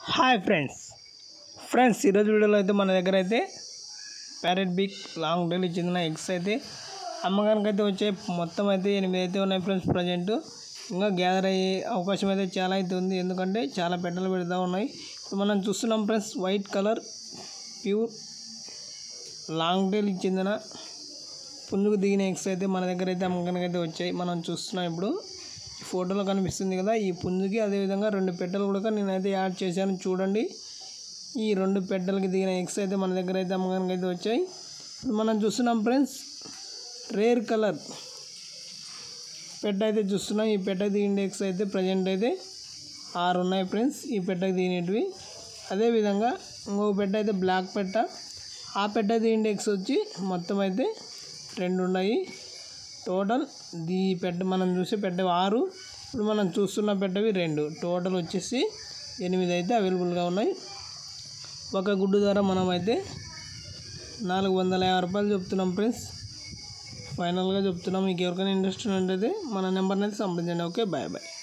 hi friends friends ఈరోజు వీడియోలో అయితే మన దగ్గర అయితే ప్యారెట్ బిగ్ లాంగ్ డైలీ చెందిన ఎగ్స్ అయితే అమ్మకానికి అయితే వచ్చాయి మొత్తం అయితే ఎనిమిది అయితే ఉన్నాయి ఫ్రెండ్స్ ప్రజెంట్ ఇంకా గ్యాదర్ అయ్యే అవకాశం అయితే చాలా అయితే ఉంది ఎందుకంటే చాలా పెట్టలు పెడతా ఉన్నాయి ఇప్పుడు మనం చూస్తున్నాం friends white colour pure long tail చెందిన పుంజుకు దిగిన ఎగ్స్ అయితే మన దగ్గర అయితే అమ్మకానికి అయితే వచ్చాయి మనం చూస్తున్నాం ఇప్పుడు ఈ ఫోటోలో కనిపిస్తుంది కదా ఈ పుంజుకి అదేవిధంగా రెండు పెట్టెలు కూడా నేనైతే యాడ్ చేశాను చూడండి ఈ రెండు పెట్టెలకి దిగిన ఎగ్స్ అయితే మన దగ్గర అయితే అమ్మకానికి అయితే వచ్చాయి ఇప్పుడు మనం చూస్తున్నాం ఫ్రెండ్స్ రేర్ కలర్ పెట్ట అయితే చూస్తున్నాం ఈ పెట్ట దిగిన ఎగ్స్ అయితే ప్రజెంట్ అయితే ఆరు ఉన్నాయి ఫ్రెండ్స్ ఈ పెట్టకు దిగినవి అదేవిధంగా ఇంకొక పెట్ట అయితే బ్లాక్ పెట్ట ఆ పెట్ట దిగిన ఎగ్స్ వచ్చి మొత్తం అయితే రెండు ఉన్నాయి టోటల్ ఈ పెట్ట మనం చూసే పెట్ట ఆరు ఇప్పుడు మనం చూస్తున్న పెట్టవి రెండు టోటల్ వచ్చేసి ఎనిమిది అయితే అవైలబుల్గా ఉన్నాయి ఒక గుడ్డు ధర మనం అయితే నాలుగు వందల యాభై రూపాయలు చెప్తున్నాం ఫ్రెండ్స్ ఫైనల్గా చెప్తున్నాం మీకు ఎవరికైనా ఇంట్రెస్ట్ ఉన్నట్టయితే మన నెంబర్ని అయితే సంప్రదించండి ఓకే బాయ్ బాయ్